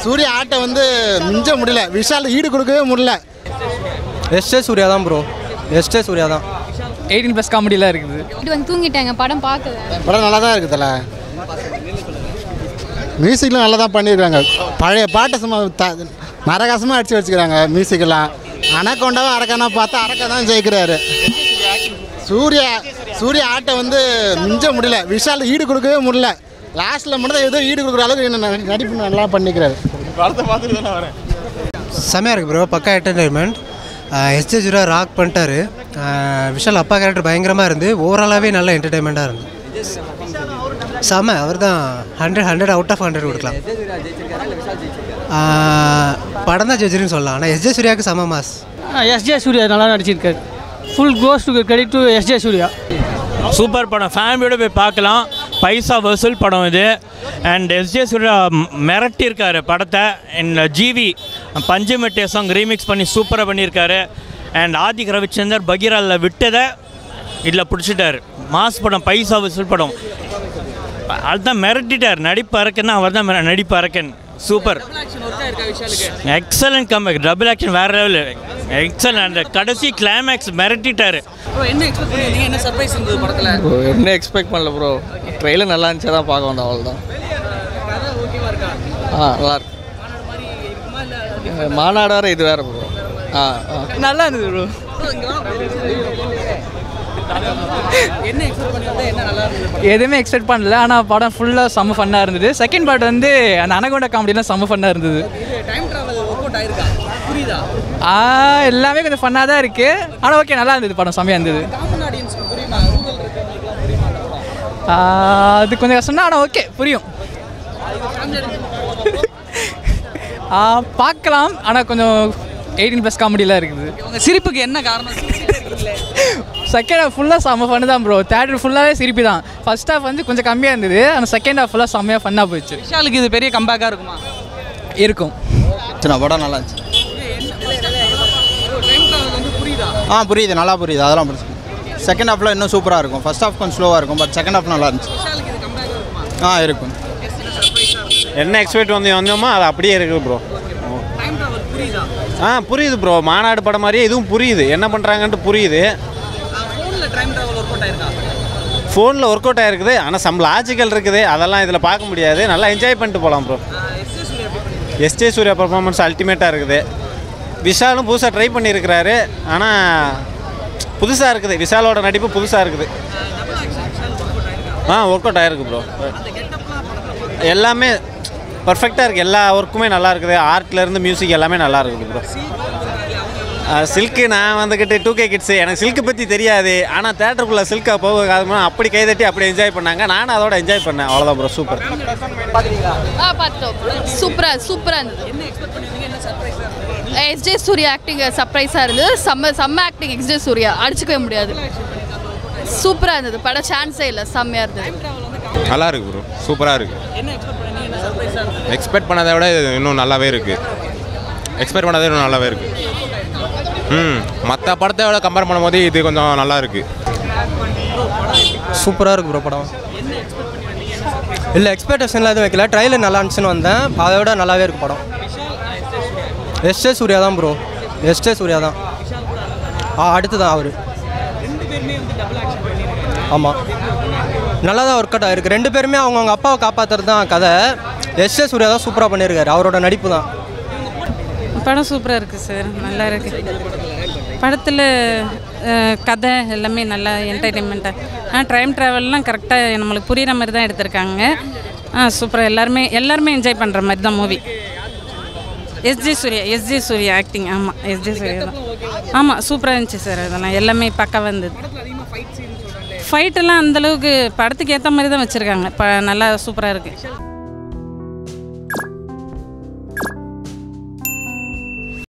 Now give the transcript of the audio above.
சூர்யா ஆட்டை வந்து மிஞ்ச முடியல விஷால் ஈடு கொடுக்கவே முடியல எஸ்டே சூர்யா தான் ப்ரோ எஸ்டே சூர்யா தான் எயிட்டீன் ப்ளஸ் காமெடிலாம் இருக்குது இது வந்து தூங்கிட்டாங்க படம் பார்க்கல படம் நல்லா தான் இருக்குது தல மியூசிக்லாம் நல்லா தான் பண்ணியிருக்காங்க பழைய பாட்டை சும்மா த மரகாசமாக அடித்து வச்சுக்கிறாங்க மியூசிக்கெல்லாம் அனக்கொண்டாவும் அரக்கானா பார்த்தா அரக்கா தான் ஜெயிக்கிறாரு சூர்யா சூர்யா ஆட்டை வந்து மிஞ்ச முடியல விஷால் ஈடு கொடுக்கவே முடியல லாஸ்ட்டில் மட்டும் தான் ஏதோ ஈடு கொடுக்குற அளவுக்கு என்ன நடி- நடிப்பு நல்லா பண்ணிக்கிறாரு செம்மையாக இருக்குது ப்ரோ பக்கா என்டர்டைன்மெண்ட் எஸ்டே சூர்யா ராக் பண்ணிட்டாரு அஹ் விஷால் அப்பா கேரக்டர் பயங்கரமாக இருந்து ஓவராலாகவே நல்ல என்டர்டைன்மெண்ட்டாக இருந்து செம்ம அவர் தான் hundred hundred out of hundred கொடுக்கலாம் அஹ் படம் தான் ஜெயிச்சிருன்னு சொல்லலாம் ஆனால் எஸ்ஜே சூர்யாவுக்கு செம்ம மாஸ் எஸ்ஜே சூர்யா நல்லா நடிச்சிருக்காரு full goes to credit to SJ Suryah super படம் ஃபேமிலியோட போய் பார்க்கலாம் பைசா வசூல் படம் இது அண்ட் எஸ்ஜே சூர்யா மிரட்டியிருக்காரு படத்தை அண்ட் ஜிவி பஞ்சமெட்டே சாங் ரீமிக்ஸ் பண்ணி சூப்பராக பண்ணியிருக்காரு அண்ட் ஆதிக் ரவிச்சந்தர் பகீராவில் விட்டதை இதில் பிடிச்சிட்டாரு மாஸ் படம் பைசா வசூல் படம் அதுதான் மிரட்டிட்டார் நடிப்பு அரக்கன்னா அவர் தான் நடிப்பு அரக்கன் super excellent comeback double action வேற லெவல் எக்ஸலண்ட் அந்த கடைசி கிளைமேக்ஸ் மிரட்டிட்டாரு என்ன எக்ஸ்பெக்ட் பண்ணி என்ன சர்ப்ரைஸ் இருந்தது படத்தில் ப்ரோ என்ன எக்ஸ்பெக்ட் பண்ணல ப்ரோ ட்ரெயிலர் நல்லா இருந்துச்சா தான் பார்க்க வந்தோம் அவ்வளோதான் ஆ நல்லா இருக்கு மாநாடு வேறு இது வேறு ப்ரோ ஆ ஆ நல்லா இருந்தது ப்ரோ என்ன எக்ஸ்பெக்ட் பண்ணி வந்தா என்ன நல்லா இருந்தது எதுவுமே எக்ஸ்பெக்ட் பண்ணல ஆனால் படம் ஃபுல்லாக செம்ம ஃபன்னாக இருந்தது செகண்ட் பார்ட் வந்து அந்த அனகோண்டா காமெடிலாம் செம்ம ஃபன்னாக இருந்தது டைம் ட்ராவல் ஒர்க் அவுட் ஆயிருக்கா புரியுதா ஆ எல்லாமே கொஞ்சம் ஃபன்னாக தான் இருக்கு ஆனால் ஓகே நல்லா இருந்தது படம் செம்மையாக இருந்தது ஆ, அது கொஞ்சம் கஷ்டம் தான் ஆனால் ஓகே புரியும் ஆ, பார்க்கலாம் ஆனால் கொஞ்சம் எயிட்டீன் ப்ளஸ் காமெடிலாம் இருக்குது உங்கள் சிரிப்புக்கு என்ன காரணம் செகண்ட் ஹாஃப் ஃபுல்லாக செம்ம ஃபன்னு தான் ப்ரோ தேட்டர் ஃபுல்லாகவே சிரிப்பு தான் ஃபர்ஸ்ட் ஹாஃப் வந்து கொஞ்சம் கம்மியாக இருந்தது ஆனால் செகண்ட் ஹாஃப் ஃபுல்லாக செம்மையாக ஃபன்னாக போயிடுச்சு விஷாலுக்கு இது பெரிய கம்பேக்காக இருக்குமா இருக்கும் சின்ன படம் நல்லா இருந்துச்சு ஆ புரியுது நல்லா புரியுது அதெல்லாம் பிரச்சனை செகண்ட் ஹாஃபில் இன்னும் சூப்பராக இருக்கும் ஃபர்ஸ்ட் ஹாஃப் கொஞ்சம் ஸ்லோவாக இருக்கும் பட் செகண்ட் ஹாஃப் நல்லா இருந்துச்சு ஆ இருக்கும் என்ன எக்ஸ்பெக்ட் வந்து வந்தோமோ அது அப்படியே இருக்குது ப்ரோ ஆ புரியுது ப்ரோ மாநாடு படம் மாதிரியே இதுவும் புரியுது என்ன பண்ணுறாங்கன்ட்டு புரியுது ஃபோனில் ஒர்க் அவுட் ஆகிருக்குது ஆனால் சம் லாஜிக்கல் இருக்குது அதெல்லாம் இதில் பார்க்க முடியாது நல்லா என்ஜாய் பண்ணிட்டு போகலாம் ப்ரோ எஸ்ஜே சூர்யா பர்ஃபார்மன்ஸ் அல்டிமேட்டாக இருக்குது விஷாலும் புதுசாக ட்ரை பண்ணியிருக்கிறாரு ஆனால் புதுசாக இருக்குது விஷாலோட நடிப்பு புதுசாக இருக்குது ஆ ஒர்க் அவுட் ஆகிருக்கு ப்ரோ எல்லாமே பர்ஃபெக்டாக இருக்குது எல்லா ஒர்க்குமே நல்லா இருக்குது ஆர்ட்லேருந்து மியூசிக் எல்லாமே நல்லா இருக்குது ப்ரோ சில்க்கு நான் வந்துக்கிட்டு டூ கே கிட்ஸு எனக்கு சில்க்கு பற்றி தெரியாது ஆனால் தேட்டருக்குள்ளே சில்கை போக அப்படி கைதட்டி அப்படி என்ஜாய் பண்ணாங்க நானும் அதோட என்ஜாய் பண்ணேன் அவ்வளோதான் ப்ரோ சூப்பர் ஆ பார்த்தோம் சூப்பராக சூப்பராக இருந்தது எஸ்ஜே சூர்யா ஆக்டிங் சர்ப்ரைஸாக இருந்தது செம்ம செம்ம ஆக்டிங் எஸ்ஜே சூர்யா அடிச்சுக்கவே முடியாது சூப்பராக இருந்தது படம் சான்ஸே இல்லை செம்மையாக இருந்தது நல்லா இருக்கு ப்ரோ சூப்பராக இருக்கு எக்ஸ்பெக்ட் பண்ணதை விட இது இன்னும் நல்லாவே இருக்கு எக்ஸ்பெக்ட் பண்ணதை இன்னும் நல்லாவே இருக்கு ம் மற்ற படத்தை விட கம்பேர் பண்ணும்போது இது கொஞ்சம் நல்லா இருக்கு சூப்பராக இருக்கு ப்ரோ படம் இல்லை எக்ஸ்பெக்டேஷன்லாம் எதுவும் வைக்கல ட்ரைலர் நல்லா இருந்துச்சுன்னு வந்தேன் அதை விட நல்லாவே இருக்கு படம் எஸ்டே சூர்யா தான் ப்ரோ எஸ்டே சூர்யா தான் ஆ அடுத்து தான் அவர் ஆமாம் நல்லா தான் ஒர்க் அவுட் ஆயிருக்கு ரெண்டு பேருமே அவங்கவுங்க அப்பாவை காப்பாற்றுறது தான் கதை எஸ்டே சூர்யா தான் சூப்பராக பண்ணியிருக்காரு அவரோட நடிப்பு தான் படம் சூப்பராக இருக்குது சார் நல்லா இருக்குது படத்தில் கதை எல்லாமே நல்லா என்டர்டெயின்மெண்ட்டாக ஆனால் டைம் ட்ராவல்லாம் கரெக்டாக நம்மளுக்கு புரிகிற மாதிரி தான் எடுத்திருக்காங்க ஆ சூப்பராக எல்லாருமே எல்லாருமே என்ஜாய் பண்ணுற மாதிரி தான் மூவி எஸ்ஜே சூர்யா எஸ்ஜே சூர்யா ஆக்டிங் ஆமாம் எஸ்ஜே சூர்யா தான் ஆமாம் சூப்பராக இருந்துச்சு சார் அதெல்லாம் எல்லாமே பக்காவாக இருந்தது ஃபைட்டெல்லாம் அந்தளவுக்கு படத்துக்கு ஏற்ற மாதிரி தான் வச்சுருக்காங்க ப நல்லா சூப்பராக இருக்குது